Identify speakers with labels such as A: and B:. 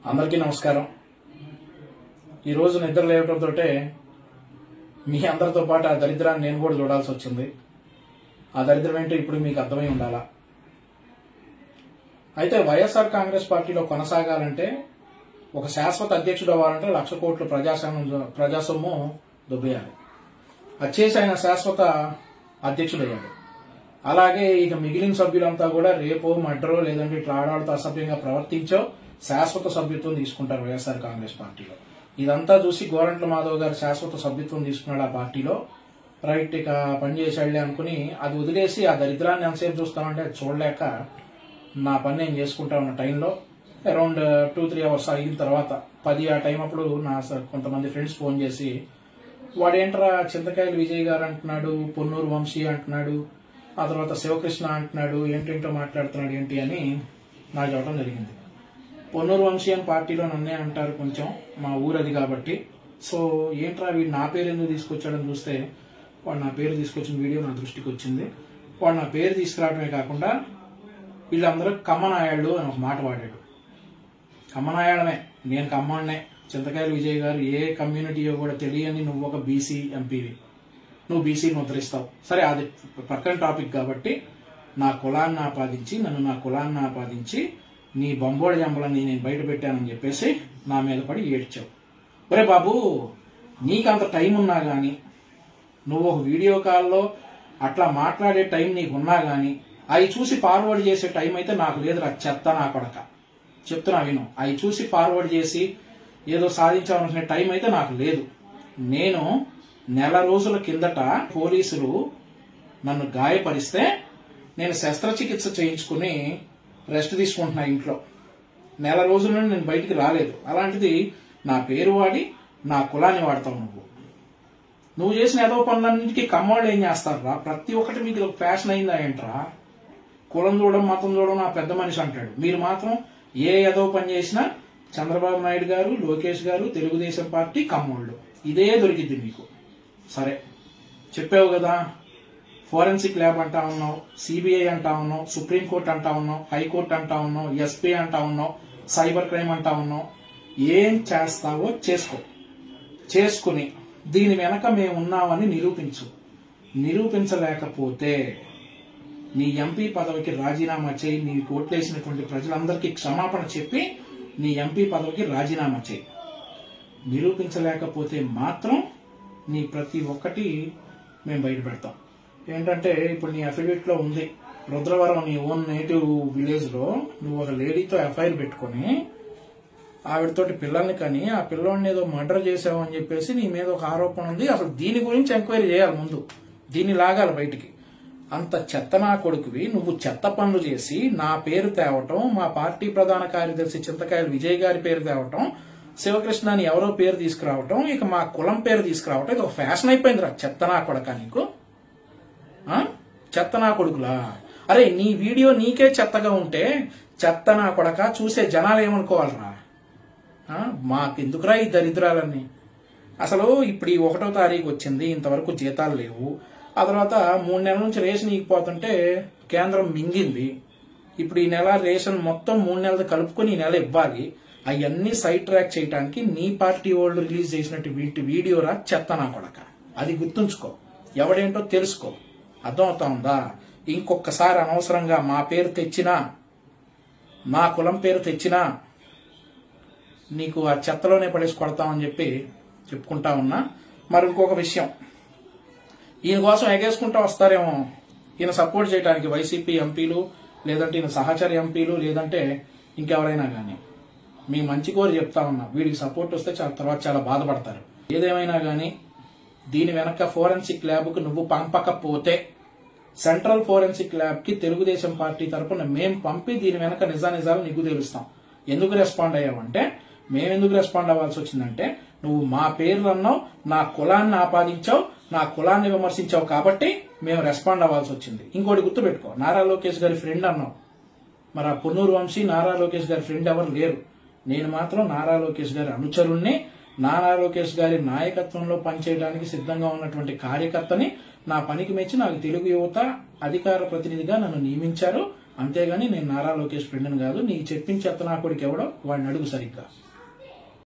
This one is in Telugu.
A: అందరికీ నమస్కారం ఈరోజు నిద్ర లేవడంతో మీ అందరితో పాటు ఆ దరిద్రాన్ని నేను కూడా చూడాల్సి వచ్చింది ఆ దరిద్రం ఏంటో ఇప్పుడు మీకు అర్థమై ఉండాలా అయితే వైఎస్ఆర్ కాంగ్రెస్ పార్టీలో కొనసాగాలంటే ఒక శాశ్వత అధ్యక్షుడు అవ్వాలంటే లక్ష కోట్ల ప్రజాసొమ్ము ప్రజాసొమ్ము దుబ్బేయాలి వచ్చేసి ఆయన శాశ్వత అధ్యక్షుడయ్యాడు అలాగే ఇక మిగిలిన సభ్యులంతా కూడా రేపో మడ్రో లేదంటే ఇట్లా ఆడాడుతూ అసభ్యంగా ప్రవర్తించో శాశ్వత సభ్యత్వం తీసుకుంటారు వైఎస్ఆర్ కాంగ్రెస్ పార్టీలో ఇదంతా చూసి గోరంట్ల మాధవ్ గారు శాశ్వత సభ్యత్వం తీసుకున్నాడు ఆ పార్టీలో రైట్ ఇక పని చేసాడులే అనుకుని అది వదిలేసి ఆ దరిద్రాన్ని ఎంతసేపు చూస్తామంటే అది చూడలేక నా పని నేను చేసుకుంటా ఉన్న టైంలో అరౌండ్ టూ త్రీ అవర్స్ అయిన తర్వాత పది ఆ టైం అప్పుడు నా స- కొంతమంది ఫ్రెండ్స్ ఫోన్ చేసి వాడేంట్రా చింతకాయలు విజయ్ గారు అంటున్నాడు పొన్నూరు వంశీ అంటున్నాడు ఆ తర్వాత శివకృష్ణ అంటున్నాడు ఏంటేంటో మాట్లాడుతున్నాడు ఏంటి అని నాకు చెప్పడం జరిగింది పొన్నూరు వంశీ అని పార్టీలో నన్నే అంటారు కొంచెం మా ఊరది కాబట్టి సో ఏంట్రా వీడు నా పేరు ఎందుకు తీసుకొచ్చాడని చూస్తే వాడు నా పేరు తీసుకొచ్చిన వీడియో నా దృష్టికి వచ్చింది వాడు నా పేరు తీసుకురావడమే కాకుండా వీళ్ళందరూ కమ్మనాయాళ్ళు అని ఒక మాట వాడాడు కమ్మనాయాళమే నేను కమ్మన్నే చింతకాయలు విజయ్ గారు ఏ కమ్యూనిటీయో కూడా తెలియని నువ్వు ఒక బీసీ ఎంపీవి నువ్వు బీసీని ముద్రిస్తావు సరే అది పక్కన టాపిక్ కాబట్టి నా కులాన్ని ఆపాదించి నన్ను నా కులాన్ని ఆపాదించి నీ బొంబోడి జంబలని నేను బయట పెట్టానని చెప్పేసి నా మీద పడి ఏడ్చావు ఒరే బాబు నీకంత టైం ఉన్నా గాని నువ్వు ఒక వీడియో కాల్లో అట్లా మాట్లాడే టైం నీకు ఉన్నా గాని అవి చూసి ఫార్వర్డ్ చేసే టైం అయితే నాకు లేదురా చెత్త నా కొడక చెప్తున్నా విను అవి చూసి ఫార్వర్డ్ చేసి ఏదో సాధించాలనుకునే టైం అయితే నాకు లేదు నేను నెల రోజుల కిందట పోలీసులు నన్ను గాయపరిస్తే నేను శస్త్రచికిత్స చేయించుకుని రెస్ట్ తీసుకుంటున్నా ఇంట్లో నెల రోజుల నుండి నేను బయటికి రాలేదు అలాంటిది నా పేరు వాడి నా కులాన్ని వాడతావు నువ్వు నువ్వు చేసిన ఏదో పనులన్నింటికి కమ్మవాళ్ళు ఏం చేస్తారా ప్రతి ఒక్కటి మీకు ఒక ఫ్యాషన్ అయిందా ఏంట్రా కులం చూడడం మతం చూడడం నా పెద్ద మనిషి అంటాడు మీరు మాత్రం ఏ ఏదో పని చేసినా చంద్రబాబు నాయుడు గారు లోకేష్ గారు తెలుగుదేశం పార్టీ కమ్మోళ్ళు ఇదే దొరికిద్ది మీకు సరే చెప్పావు కదా ఫోరెన్సిక్ ల్యాబ్ అంటా ఉన్నావు సిబిఐ అంటా ఉన్నావు సుప్రీంకోర్టు అంటా ఉన్నావు హైకోర్టు అంటా ఉన్నావు ఎస్పీ అంటా ఉన్నావు సైబర్ క్రైమ్ అంటా ఉన్నావు ఏం చేస్తావో చేసుకో చేసుకుని దీని వెనక మేము ఉన్నామని నిరూపించు నిరూపించలేకపోతే నీ ఎంపీ పదవికి రాజీనామా చేయి నీ ఓట్లేసినటువంటి ప్రజలందరికీ క్షమాపణ చెప్పి నీ ఎంపీ పదవికి రాజీనామా చేయి నిరూపించలేకపోతే మాత్రం నీ ప్రతి ఒక్కటి మేము బయట పెడతాం ఏంటంటే ఇప్పుడు నీ అఫిడవిట్ లో ఉంది రుద్రవరం నీ ఓన్ నేటివ్ విలేజ్ లో నువ్వు ఒక లేడీతో ఎఫ్ఐఆర్ పెట్టుకొని ఆవిడతోటి పిల్లల్ని కానీ ఆ పిల్లోడిని ఏదో మర్డర్ చేసావు అని చెప్పేసి నీ మీద ఒక ఆరోపణ ఉంది అసలు దీని గురించి ఎంక్వైరీ చేయాలి ముందు దీన్ని లాగాలి బయటికి అంత చెత్త నా కొడుకువి నువ్వు చెత్త పనులు చేసి నా పేరు తేవటం మా పార్టీ ప్రధాన కార్యదర్శి చింతకాయలు విజయ్ గారి పేరు తేవటం శివకృష్ణ అని ఎవరో పేరు తీసుకురావటం ఇక మా కులం పేరు తీసుకురావటం ఇది ఒక ఫ్యాషన్ అయిపోయిందిరా చెత్త నా కొడక నీకు ఆ? చెత్త నా కొడుకులా అరే నీ వీడియో నీకే చెత్తగా ఉంటే చెత్త నా కొడక చూసే జనాలు ఏమనుకోవాలరా ఆ? మాకెందుకురా ఈ దరిద్రాలన్నీ అసలు ఇప్పుడు ఈ ఒకటో తారీఖు వచ్చింది ఇంతవరకు జీతాలు లేవు ఆ తర్వాత మూడు నెలల నుంచి రేషన్ ఇకపోతుంటే కేంద్రం మింగింది ఇప్పుడు ఈ నెల రేషన్ మొత్తం మూడు నెలలు కలుపుకొని ఈ నెల ఇవ్వాలి అవన్నీ సైడ్ ట్రాక్ చేయడానికి నీ పార్టీ వాళ్ళు రిలీజ్ చేసినట్టు వీటి వీడియోరా చెత్త నా కొడక అది గుర్తుంచుకో ఎవడేంటో తెలుసుకో అర్థమవుతా ఉందా ఇంకొకసారి అనవసరంగా మా పేరు తెచ్చినా మా కులం పేరు తెచ్చినా నీకు ఆ చెత్తలోనే పడేసి కొడతామని చెప్పి చెప్పుకుంటా ఉన్నా మరి ఇంకొక విషయం ఈయన కోసం ఎగేసుకుంటూ వస్తారేమో ఈయన సపోర్ట్ చేయడానికి వైసీపీ ఎంపీలు లేదంటే ఈయన సహచర ఎంపీలు లేదంటే ఇంకెవరైనా కానీ మీ మంచి కోరి చెప్తా ఉన్నా వీడికి సపోర్ట్ వస్తే చాలా తర్వాత చాలా బాధపడతారు ఏదేమైనా కానీ దీని వెనక ఫోరెన్సిక్ ల్యాబ్కు నువ్వు పంపకపోతే సెంట్రల్ ఫోరెన్సిక్ ల్యాబ్ కి తెలుగుదేశం పార్టీ తరపున మేం పంపి దీని వెనక నిజానిజాలు నీకు తెలుస్తాం ఎందుకు రెస్పాండ్ అయ్యావంటే మేము ఎందుకు రెస్పాండ్ అవ్వాల్సి వచ్చిందంటే నువ్వు మా పేర్లు అన్నావు నా కులాన్ని ఆపాదించావు నా కులాన్ని విమర్శించావు కాబట్టి మేము రెస్పాండ్ అవ్వాల్సి వచ్చింది ఇంకోటి గుర్తుపెట్టుకో నారా లోకేష్ గారి ఫ్రెండ్ అన్నావు మరి ఆ పొన్నూరు వంశీ నారా లోకేష్ గారి ఫ్రెండ్ ఎవరు లేరు నేను మాత్రం నారా లోకేష్ గారి అనుచరుణ్ణి నారా లోకేష్ గారి నాయకత్వంలో పనిచేయడానికి సిద్ధంగా ఉన్నటువంటి కార్యకర్తని నా పనికి మెచ్చి నాకు తెలుగు యువత అధికార ప్రతినిధిగా నన్ను నియమించారు అంతేగాని నేను నారా లోకేష్ ఫ్రెండ్ని కాదు నీకు చెప్పించి చెత్త నా కొడుకు ఎవడో వాడిని అడుగు సరిగ్గా